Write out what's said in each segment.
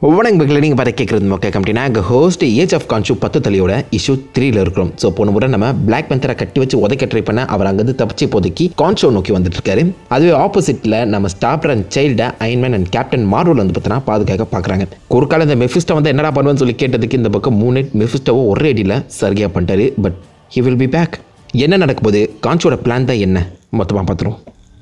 வணக்கம் மக்களை நீங்கள் பார்த்து கேட்குறது மொக்க கம்பெனினா எங்கள் ஹோஸ்ட் ஏஜ் ஆஃப் கான்ஷு பத்து தலையோட இஷ்யூ த்ரீல இருக்கிறோம் ஸோ போன முறை நம்ம பிளாக் பெந்தரை கட்டி வச்சு உதைக்க ட்ரை பண்ண அவர் அங்கேருந்து தப்பிச்சு இப்போதைக்கு கான்ஷோ நோக்கி வந்துட்டு இருக்காரு அதுவே ஆப்போசிட்டில் நம்ம ஸ்டாப்டர் அண்ட் சைல்டை அயன்மேன் அண்ட் கேப்டன் மார்வல் வந்து பார்த்தீங்கன்னா பாதுகாக்க பார்க்குறாங்க ஒரு காலம் இந்த மெஃபிஸ்டோ வந்து என்னடா பண்ணுவேன்னு சொல்லி கேட்டதுக்கு இந்த பக்கம் மூணு மெஃபிஸ்டோவை ஒரே அடியில் சரியாக பண்ணிட்டாரு but he will be back என்ன நடக்க போகுது கான்ஷோட பிளான் தான் என்ன மொத்தமாக பார்த்துருவோம்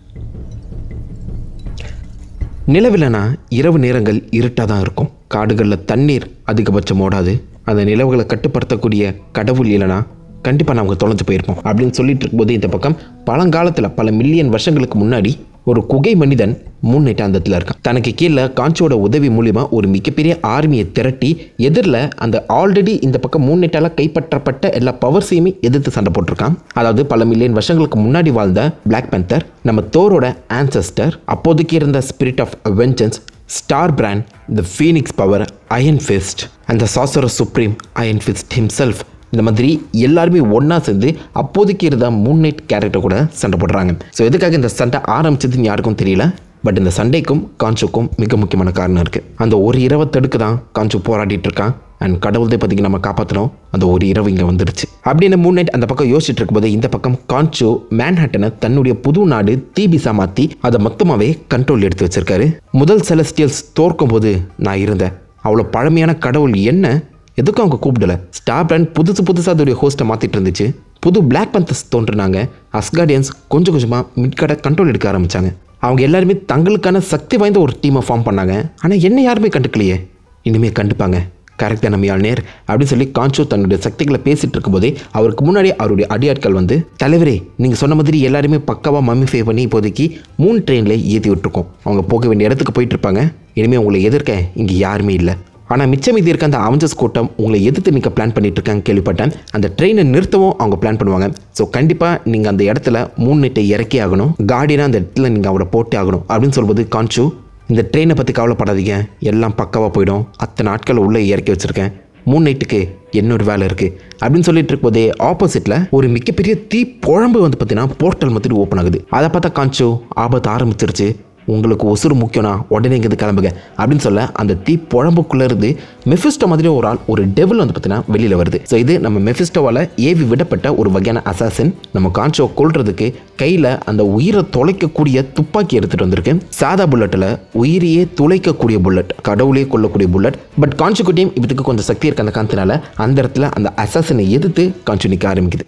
நிலவில்னா இரவு நேரங்கள் இருட்டாக தான் இருக்கும் காடுகளில் தண்ணீர் அதிகபட்சம் ஓடாது அந்த நிலவுகளை கட்டுப்படுத்தக்கூடிய கடவுள் இல்லைனா கண்டிப்பாக நாங்கள் தொலைஞ்சு போயிருப்போம் அப்படின்னு சொல்லிட்டு இருக்கும்போது இந்த பக்கம் பழங்காலத்தில் பல மில்லியன் வருஷங்களுக்கு முன்னாடி ஒரு குகை மனிதன் முன்னிட்ட அந்த இடத்துல இருக்கான் தனக்கு கீழே காஞ்சோட உதவி மூலிமா ஒரு மிகப்பெரிய ஆர்மியை திரட்டி எதிரில் அந்த ஆல்ரெடி இந்த பக்கம் முன்னிட்டால கைப்பற்றப்பட்ட எல்லா பவர்ஸையுமே எதிர்த்து சண்டை போட்டிருக்கான் அதாவது பல மில்லியன் வருஷங்களுக்கு முன்னாடி வாழ்ந்த பிளாக் பேந்தர் நம்ம தோரோட ஆன்சஸ்டர் அப்போதைக்கு இருந்த spirit of vengeance Starbrand the Phoenix power Iron Fist அந்த சாசர சுப்ரீம் அயன் ஃபிஸ்ட் ஹிம்செல்ஃப் இந்த மாதிரி எல்லாருமே ஒன்றா சேர்ந்து அப்போதைக்கு இருந்த மூன் நைட் கேரக்டர் கூட சண்டை போடுறாங்க ஸோ எதுக்காக இந்த சண்டை ஆரம்பிச்சதுன்னு யாருக்கும் தெரியல பட் இந்த சண்டைக்கும் காஞ்சுக்கும் மிக முக்கியமான காரணம் இருக்குது அந்த ஒரு இரவை தடுக்க தான் காஞ்சு போராடிட்டு இருக்கான் அண்ட் கடவுள் தான் பற்றிக்கு நம்ம காப்பாற்றணும் அந்த ஒரு இரவு இங்கே வந்துருச்சு அப்படின்னு மூன் நைட் அந்த பக்கம் யோசிச்சுட்டு இருக்கும்போது இந்த பக்கம் காஞ்சு மேன்ஹட்டனை தன்னுடைய புது நாடு தீபிசா மாற்றி அதை மொத்தமாகவே கண்ட்ரோல் எடுத்து வச்சிருக்காரு முதல் செலஸ்டியல்ஸ் தோற்கும் போது நான் இருந்தேன் அவ்வளோ பழமையான கடவுள் என்ன எதுக்கும் அவங்க கூப்பிடல ஸ்டார் பிராண்ட் புதுசு புதுசாக அதோடைய ஹோஸ்ட்டை மாற்றிட்டு இருந்துச்சு புது பிளாக் பந்தர்ஸ் தோன்றுனாங்க அஸ்கார்டியன்ஸ் கொஞ்சம் கொஞ்சமாக மிட்கடை கண்ட்ரோல் எடுக்க ஆரம்பித்தாங்க அவங்க எல்லாருமே தங்களுக்கான சக்தி வாய்ந்த ஒரு டீமை ஃபார்ம் பண்ணாங்க ஆனால் என்ன யாருமே கண்டுக்கலையே இனிமேல் கண்டுப்பாங்க கரெக்ட் தான் நம்ம யாழ்நேர் அப்படின்னு சொல்லி காஞ்சோ தன்னுடைய சக்திகளை பேசிட்டு இருக்கும்போதே அவருக்கு முன்னாடி அவருடைய அடியாட்கள் வந்து தலைவரே நீங்கள் சொன்ன மாதிரி எல்லாருமே பக்காவாக மம்மிஃபை பண்ணி இப்போதைக்கு மூணு ட்ரெயினில் ஏற்றி விட்டுருக்கோம் அவங்க போக வேண்டிய இடத்துக்கு போயிட்டு இருப்பாங்க இனிமேல் உங்களை எதிர்க்க இங்கே யாருமே இல்லை ஆனால் மிச்சம் மீதி இருக்க அந்த அவஞ்சஸ் கூட்டம் உங்களை எதிர்த்து நிற்க பிளான் பண்ணிட்டு இருக்காங்க கேள்விப்பட்டேன் அந்த ட்ரெயினை நிறுத்தவும் அவங்க பிளான் பண்ணுவாங்க ஸோ கண்டிப்பாக நீங்கள் அந்த இடத்துல மூணு நெட்டை இறக்கி ஆகணும் காடினா அந்த இடத்துல நீங்கள் அவரை போட்டே ஆகணும் அப்படின்னு சொல்லும்போது கான்ச்சு இந்த ட்ரெயினை பற்றி கவலைப்படாதீங்க எல்லாம் பக்காவாக போயிடும் அத்தனை நாட்கள் உள்ளே இறக்கி வச்சுருக்கேன் மூணு நைட்டுக்கு என்னொரு வேலை இருக்குது அப்படின்னு சொல்லிட்டு இருக்கும்போதே ஆப்போசிட்டில் ஒரு மிகப்பெரிய தீ குழம்பு வந்து பார்த்தீங்கன்னா போர்ட்டல் மாதிரி ஓப்பன் ஆகுது அதை பார்த்தா காஞ்சோ ஆபத்து ஆரம்பிச்சிருச்சு உங்களுக்கு ஒசுறு முக்கியம்னா உடனே இங்கேருந்து கிளம்புங்க அப்படின்னு சொல்ல அந்த தீ புழம்புக்குள்ளே இருந்து மெஃபிஸ்டோ மாதிரி ஒரு ஆள் ஒரு டெவில் வந்து பார்த்தீங்கன்னா வெளியில் வருது ஸோ இது நம்ம மெஃபிஸ்டோவால் ஏவி விடப்பட்ட ஒரு வகையான அசாசின் நம்ம கான்சோ கொள்றதுக்கு கையில் அந்த உயிரை தொலைக்கக்கூடிய துப்பாக்கி எடுத்துகிட்டு வந்திருக்கு சாதா புல்லட்டில் உயிரையே துளைக்கக்கூடிய புல்லட் கடவுளே கொல்லக்கூடிய புல்லட் பட் கான்சுக்குட்டியும் இதுக்கு கொஞ்சம் சக்தி இருக்க அந்த காரணத்தினால அந்த இடத்துல அந்த அசாசினை எதிர்த்து கான்சு நிற்க ஆரம்பிக்குது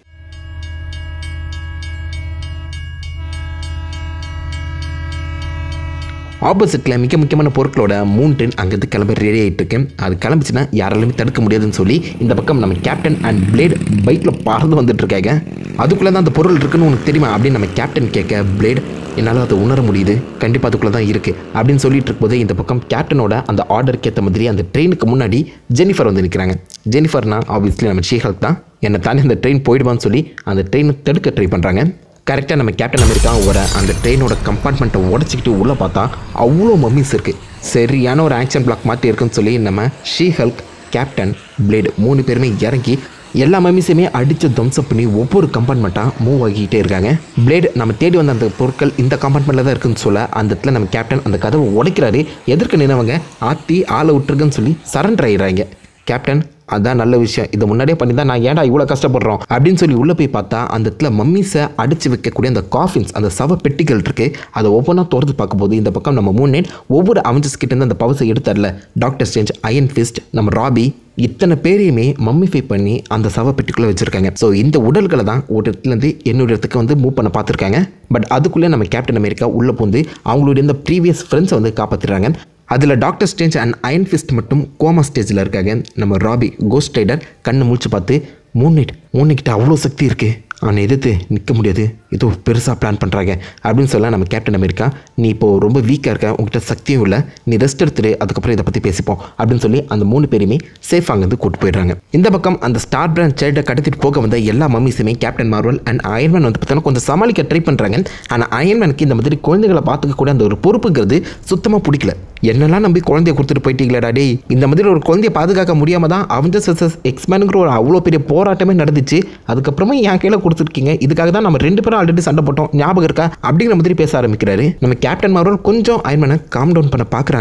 ஆப்போசிட்டில் மிக முக்கியமான பொருட்களோட மூணு டென் அங்கேருந்து கிளம்ப ரெடி ஆகிட்டு இருக்கு அது கிளம்பிச்சுன்னா யாராலுமே தடுக்க முடியாதுன்னு சொல்லி இந்த பக்கம் நம்ம கேப்டன் அண்ட் பிளேட் பைக்கில் பறந்து வந்துட்டு இருக்காங்க அதுக்குள்ளே தான் அந்த பொருள் இருக்குன்னு உனக்கு தெரியுமா அப்படின்னு நம்ம கேப்டன் கேட்க பிளேட் என்னால் அதை உணர முடியுது கண்டிப்பாக அதுக்குள்ளே தான் இருக்குது அப்படின்னு சொல்லிட்டு இருக்கும்போதே இந்த பக்கம் கேப்டனோட அந்த ஆர்டருக்கு ஏற்ற மாதிரி அந்த ட்ரெயினுக்கு முன்னாடி ஜெனிஃபர் வந்து நிற்கிறாங்க ஜெனிஃபர்னா ஆப்வியஸ்லி நம்ம ஷீஹல்க் தான் என்னை தாண்டி அந்த ட்ரெயின் போயிடுவான்னு சொல்லி அந்த ட்ரெயினை தடுக்க ட்ரை பண்ணுறாங்க கரெக்டாக நம்ம கேப்டன் அமெரிக்கா வர அந்த ட்ரெயினோட கம்பார்ட்மெண்ட்டை உடச்சிக்கிட்டு உள்ளே பார்த்தா அவ்வளோ மம்மிஸ் இருக்குது சரியான ஒரு ஆக்ஷன் பிளாக் மாற்றி இருக்குன்னு சொல்லி நம்ம ஷீ ஹல்க் கேப்டன் பிளேடு மூணு பேருமே இறங்கி எல்லா மம்மிஸையுமே அடித்து தம்சப் பண்ணி ஒவ்வொரு கம்பார்ட்மெண்ட்டாக மூவ் ஆகிக்கிட்டே இருக்காங்க பிளேடு நம்ம தேடி வந்த அந்த பொருட்கள் இந்த கம்பார்ட்மெண்ட்டில் தான் இருக்குன்னு சொல்ல அந்த இடத்துல நம்ம கேப்டன் அந்த கதவை உடைக்கிறாரு எதிர்க்க நின்னவங்க ஆத்தி ஆளை விட்டுருக்குன்னு சொல்லி சரண்டர் ஆயிடுறாங்க கேப்டன் அதான் நல்ல விஷயம் இதை முன்னாடியே பண்ணி தான் நான் ஏன்டா இவ்வளோ கஷ்டப்படுறோம் அப்படின்னு சொல்லி உள்ளே போய் பார்த்தா அந்த இடத்துல மம்மிஸை அடித்து வைக்கக்கூடிய அந்த காஃபின்ஸ் அந்த சவ பெட்டிகள் இருக்குது அதை ஒவ்வொன்றா திறந்து பார்க்கும்போது இந்த பக்கம் நம்ம மூணு ஒவ்வொரு அவஞ்சஸ் கிட்டேருந்து அந்த பவசை எடுத்தார்ல டாக்டர் ஸ்டேஞ்ச் அயன் ஃபிஸ்ட் நம்ம ராபி இத்தனை பேரையுமே மம்மிஃபை பண்ணி அந்த சவ பெட்டிக்குள்ளே வச்சுருக்காங்க ஸோ இந்த உடல்களை தான் ஒரு இடத்துலேருந்து இன்னொரு இடத்துக்கு வந்து மூவ் பண்ண பார்த்துருக்காங்க பட் அதுக்குள்ளே நம்ம கேப்டன் அமெரிக்கா உள்ளே பூந்து அவங்களுடைய இந்த ப்ரீவியஸ் ஃப்ரெண்ட்ஸை வந்து காப்பாற்றுறாங்க அதில் Doctor Strange and Iron Fist மட்டும் கோமா ஸ்டேஜில் இருக்காங்க நம்ம ராபி கோஸ்ட் ரைடர் கண்ணை முழிச்சு பார்த்து மூணு நைட் மூணு நைக்கிட்ட அவ்வளோ சக்தி இருக்குது அவனை எதிர்த்து நிற்க முடியாது ஏதோ பெருசாக பிளான் பண்ணுறாங்க அப்படின்னு சொல்ல நம்ம கேப்டன் அமெரிக்கா நீ இப்போது ரொம்ப வீக்காக இருக்க உங்ககிட்ட சக்தியும் இல்லை நீ ரெஸ்ட் எடுத்துட்டு அதுக்கப்புறம் இதை பற்றி பேசிப்போம் அப்படின்னு சொல்லி அந்த மூணு பேருமே சேஃப் அங்கேருந்து கூட்டு போயிடுறாங்க இந்த பக்கம் அந்த ஸ்டார் பிராண்ட் சைல்டை கடத்திட்டு போக வந்த எல்லா மம்மிஸுமே கேப்டன் மார்வல் அண்ட் அயன்மேன் வந்து பார்த்தோன்னா கொஞ்சம் சமாளிக்க ட்ரை பண்ணுறாங்க ஆனால் அயன்மேனுக்கு இந்த மாதிரி குழந்தைகளை பார்த்துக்க கூட அந்த ஒரு பொறுப்புங்கிறது சுத்தமாக பிடிக்கல என்னெல்லாம் நம்பி குழந்தைய கொடுத்துட்டு போயிட்டீங்களா டேய் இந்த மாதிரி ஒரு குழந்தைய பாதுகாக்க முடியாமல் தான் அவஞ்சஸ் வர்சஸ் எக்ஸ்மேனுங்கிற ஒரு அவ்வளோ பெரிய போராட்டமே நடந்துச்சு அதுக்கப்புறமா என் கையில் கொடுத்துருக்கீங்க இதுக்காக தான் நம்ம ரெண்டு பேரும் ஆல்ரெடி சண்டை போட்டோம் ஞாபகம் இருக்கா அப்படிங்கிற மாதிரி பேச ஆரம்பிக்கிறாரு நம்ம கேப்டன் மார்வல் கொஞ்சம் அயன்மேனை காம் டவுன் பண்ண பார்க்குறாங்க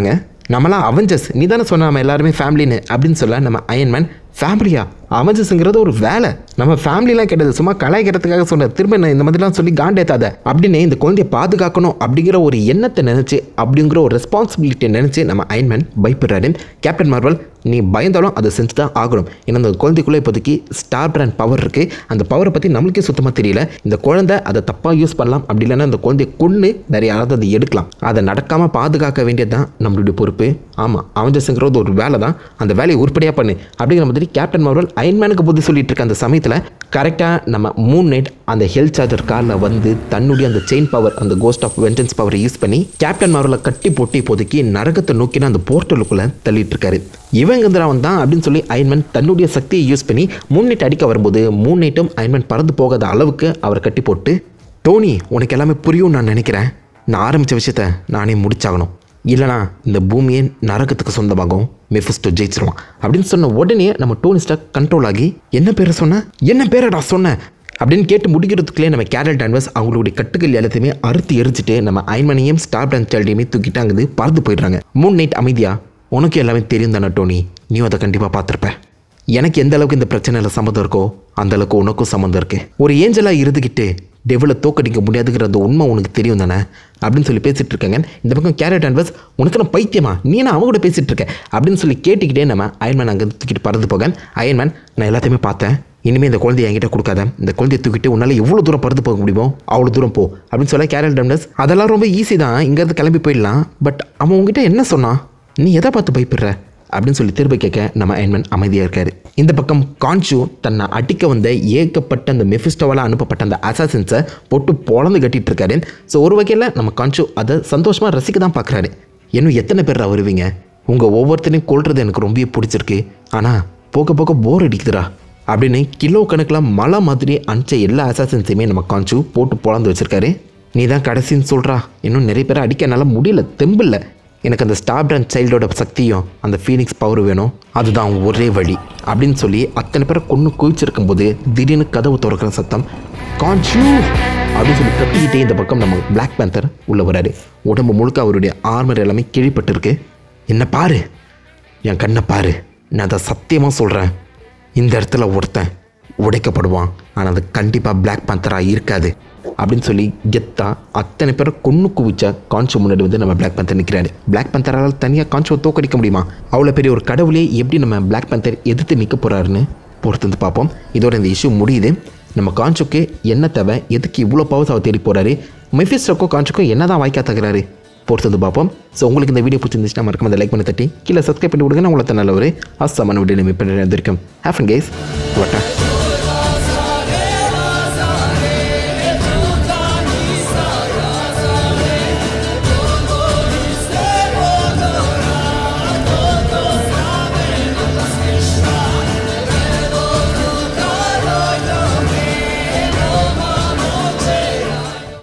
நம்மளாம் அவெஞ்சர்ஸ் நீ தானே சொன்ன நம்ம எல்லாருமே ஃபேமிலின்னு அப்படின்னு சொல்ல நம்ம அயன்மேன் ஃபேமிலியா அவெஞ்சர்ஸுங்கிறது ஒரு வேலை நம்ம ஃபேமிலிலாம் கிடையாது சும்மா கலாய்க்கிறதுக்காக சொன்ன திரும்ப நான் இந்த மாதிரிலாம் சொல்லி காண்டேத்தாத அப்படின்னு இந்த குழந்தைய பாதுகாக்கணும் அப்படிங்கிற ஒரு எண்ணத்தை நினச்சி அப்படிங்கிற ஒரு ரெஸ்பான்சிபிலிட்டியை நினச்சி நம்ம அயன்மேன் பயப்படுறாரு கேப்டன் மார்வல் நீ பயந்தாலும் அதை செஞ்சு தான் ஆகணும் ஏன்னா அந்த குழந்தைக்குள்ளே இப்போதைக்கு ஸ்டார் பிராண்ட் பவர் இருக்குது அந்த பவரை பற்றி நம்மளுக்கே சுத்தமாக தெரியல இந்த குழந்தை அதை தப்பாக யூஸ் பண்ணலாம் அப்படி இல்லைன்னா அந்த குழந்தைய கொன்று வேறு யாராவது அதை எடுக்கலாம் அதை நடக்காமல் பாதுகாக்க வேண்டியது தான் நம்மளுடைய பொறுப்பு ஆமாம் அவஞ்சஸுங்கிறது ஒரு வேலை தான் அந்த வேலையை உருப்படியாக பண்ணு அப்படிங்கிற மாதிரி கேப்டன் மார்வல் அயன்மேனுக்கு புத்தி சொல்லிட்டு இருக்க அந்த சமயத்தில் கரெக்டாக நம்ம மூன் நைட் அந்த ஹெல்த் சார்ஜர் காரில் வந்து தன்னுடைய அந்த செயின் பவர் அந்த கோஸ்ட் ஆஃப் வெஞ்சன்ஸ் பவரை யூஸ் பண்ணி கேப்டன் மார்வலை கட்டி போட்டு இப்போதைக்கு நரகத்தை நோக்கின அந்த போர்ட்டலுக்குள்ளே தள்ளிட்டு இருக்காரு இவன் கந்திராவன் தான் அப்படின்னு சொல்லி அயன்மேன் தன்னுடைய சக்தியை யூஸ் பண்ணி மூன் நைட் அடிக்க வரும்போது மூன் நைட்டும் அயன்மேன் பறந்து போகாத அளவுக்கு அவரை கட்டி போட்டு டோனி உனக்கு எல்லாமே புரியும் நான் நினைக்கிறேன் நான் ஆரம்பித்த விஷயத்த நானே முடிச்சாகணும் இல்லைனா இந்த பூமியே நரகத்துக்கு சொந்தமாகும் மெஃபிஸ்டோ ஜெயிச்சிருவான் அப்படின்னு சொன்ன உடனே நம்ம டோனி ஸ்டாக் கண்ட்ரோல் ஆகி என்ன பேரை சொன்ன என்ன பேரடா சொன்னேன் அப்படின்னு கேட்டு முடிக்கிறதுக்குள்ளே நம்ம கேரல் டான்வர்ஸ் அவங்களுடைய கட்டுகள் எல்லாத்தையுமே அறுத்து எரிச்சிட்டு நம்ம ஐமனையும் ஸ்டார் பிராண்ட் சைல்டையுமே தூக்கிட்டு அங்கே பறந்து போயிடுறாங்க மூணு நைட் அமைதியா உனக்கு எல்லாமே தெரியும் தானே டோனி நீ அதை கண்டிப்பாக பார்த்துருப்ப எனக்கு எந்த அளவுக்கு இந்த பிரச்சனையில் சம்மந்தம் இருக்கோ அந்த அளவுக்கு உனக்கும் சம்மந்தம் இருக்கு ஒரு ஏஞ்சலாக இருந்துக்கிட்டு டெவலை தோக்கடிக்க முடியாதுங்கிற அந்த உண்மை உனக்கு தெரியும் தானே அப்படின்னு சொல்லி பேசிட்டு இருக்காங்க இந்த பக்கம் கேரட் அன்வர்ஸ் உனக்கு நான் பைத்தியமா நீ என்ன அவங்க கூட பேசிட்டு இருக்க அப்படின்னு சொல்லி கேட்டுக்கிட்டே நம்ம அயன்மேன் அங்கே தூக்கிட்டு பறந்து போக அயன்மேன் நான் எல்லாத்தையுமே பார்த்தேன் இனிமேல் இந்த குழந்தைய என்கிட்ட கொடுக்காத இந்த குழந்தைய தூக்கிட்டு உன்னால் எவ்வளோ தூரம் பறந்து போக முடியுமோ அவ்வளோ தூரம் போ அப்படின்னு சொல்ல கேரல் டம்னஸ் அதெல்லாம் ரொம்ப ஈஸி தான் இங்கேருந்து கிளம்பி போயிடலாம் பட் அவன் உங்ககிட்ட என்ன சொன்னான் நீ எதை பார்த்து பயப்படுற அப்படின்னு சொல்லி திரும்ப கேட்க நம்ம அயன்மேன் அமைதியாக இருக்காரு இந்த பக்கம் கான்சு தன்னை அடிக்க வந்த ஏகப்பட்ட அந்த மெஃபிஸ்டோவால் அனுப்பப்பட்ட அந்த அசாசின்ஸை போட்டு பொழந்து கட்டிட்டு இருக்காரு ஸோ ஒரு வகையில் நம்ம கான்சு அதை சந்தோஷமாக ரசிக்க தான் பார்க்குறாரு இன்னும் எத்தனை பேர் வருவீங்க உங்கள் ஒவ்வொருத்தரையும் கொள்றது எனக்கு ரொம்பவே பிடிச்சிருக்கு ஆனால் போக போக போர் அடிக்குதுடா அப்படின்னு கிலோ கணக்கில் மலை மாதிரி அனுப்பிச்ச எல்லா அசாசின்ஸையுமே நம்ம கான்சு போட்டு பொழந்து வச்சிருக்காரு நீ தான் கடைசின்னு சொல்கிறா இன்னும் நிறைய பேரை அடிக்க என்னால் முடியல தெம்பில்ல எனக்கு அந்த ஸ்டார் பிராண்ட் சைல்டோட சக்தியும் அந்த ஃபீனிக்ஸ் பவர் வேணும் அதுதான் ஒரே வழி அப்படின்னு சொல்லி அத்தனை பேரை கொன்று குவிச்சிருக்கும் போது திடீர்னு கதவு திறக்கிற சத்தம் கான்சியூ அப்படின்னு சொல்லி கத்திக்கிட்டே இந்த பக்கம் நம்ம பிளாக் பேந்தர் உள்ள வராரு உடம்பு முழுக்க அவருடைய ஆர்மர் எல்லாமே கிழிப்பட்டிருக்கு என்ன பாரு என் கண்ணை பாரு நான் அதை சத்தியமாக சொல்கிறேன் இந்த இடத்துல ஒருத்தன் உடைக்கப்படுவான் ஆனால் அது கண்டிப்பாக பிளாக் பேந்தராக இருக்காது அப்படின்னு சொல்லி கெத்தா அத்தனை பேரை கொன்று குவிச்ச கான்சோ முன்னாடி வந்து நம்ம பிளாக் பேந்தர் நிற்கிறாரு பிளாக் பேந்தரால் தனியாக கான்சோ தோக்கடிக்க முடியுமா அவ்வளோ பெரிய ஒரு கடவுளே எப்படி நம்ம பிளாக் பேந்தர் எதிர்த்து நிற்க போகிறாருன்னு பொறுத்து வந்து பார்ப்போம் இதோட இந்த இஷ்யூ முடியுது நம்ம கான்சோக்கு என்ன தேவை எதுக்கு இவ்வளோ பவர்ஸ் அவர் தேடி போகிறாரு மெஃபிஸ்டோக்கோ கான்சோக்கோ என்ன தான் வாய்க்கா தகுறாரு பொறுத்து வந்து பார்ப்போம் ஸோ உங்களுக்கு இந்த வீடியோ பிடிச்சிருந்துச்சுன்னா மறக்காம அந்த லைக் பண்ணி தட்டி கீழே சப்ஸ்கிரைப் பண்ணி விடுங்க நான் உங்களை நல்ல ஒரு அசமான வீடியோ இப்போ இருக்கும் ஹேஃபன் கேஸ் வட்டா